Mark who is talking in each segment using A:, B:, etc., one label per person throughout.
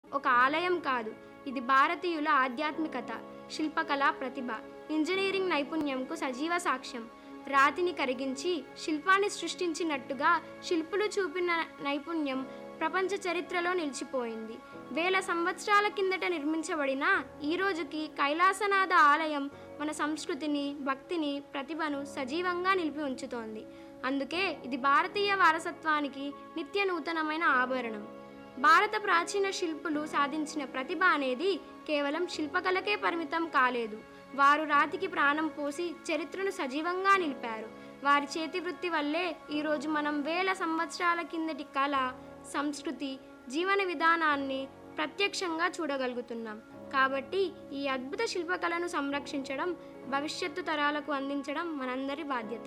A: ఒక ఆలయం కాదు ఇది భారతీయుల ఆధ్యాత్మికత శిల్పకళ ప్రతిభ ఇంజనీరింగ్ నైపుణ్యంకు సజీవ సాక్ష్యం రాతిని కరిగించి శిల్పాన్ని సృష్టించినట్టుగా శిల్పులు చూపిన నైపుణ్యం ప్రపంచ చరిత్రలో నిలిచిపోయింది వేల సంవత్సరాల కిందట నిర్మించబడిన ఈ రోజుకి కైలాసనాథ ఆలయం మన సంస్కృతిని భక్తిని ప్రతిభను సజీవంగా నిలిపి ఉంచుతోంది అందుకే ఇది భారతీయ వారసత్వానికి నిత్య నూతనమైన ఆభరణం భారత ప్రాచీన శిల్పులు సాధించిన ప్రతిభ అనేది కేవలం శిల్పకళకే పరిమితం కాలేదు వారు రాతికి ప్రాణం పోసి చరిత్రను సజీవంగా నిలిపారు వారి చేతి వృత్తి వల్లే ఈరోజు మనం వేల సంవత్సరాల కిందటి కళ సంస్కృతి జీవన విధానాన్ని ప్రత్యక్షంగా చూడగలుగుతున్నాం కాబట్టి ఈ అద్భుత శిల్పకళను సంరక్షించడం భవిష్యత్తు తరాలకు అందించడం మనందరి బాధ్యత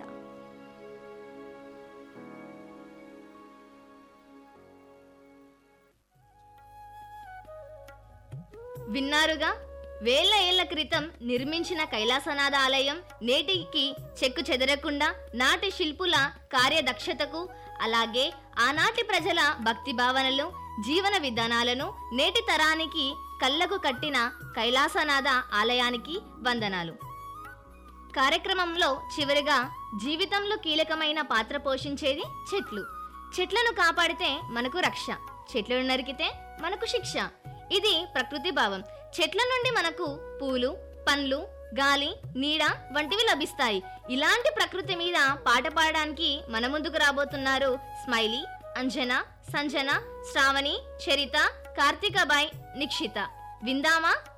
B: విన్నారుగా వేల ఏళ్ల క్రితం నిర్మించిన కైలాసనాథ ఆలయం నేటికి చెక్కు చెదరకుండా నాటి శిల్పుల కార్యదక్షతకు అలాగే ఆనాటి ప్రజల భక్తి భావనలు జీవన విధానాలను నేటి తరానికి కళ్ళకు కట్టిన కైలాసనాథ ఆలయానికి వందనాలు కార్యక్రమంలో చివరిగా జీవితంలో కీలకమైన పాత్ర పోషించేది చెట్లు చెట్లను కాపాడితే మనకు రక్ష చెట్లను నరికితే మనకు శిక్ష ఇది ప్రకృతి భావం చెట్ల నుండి మనకు పూలు పండ్లు గాలి నీడ వంటివి లభిస్తాయి ఇలాంటి ప్రకృతి మీద పాట పాడడానికి మన ముందుకు రాబోతున్నారు స్మైలీ అంజన సంజన శ్రావణి చరిత కార్తికబాయ్ నిక్షిత విందామా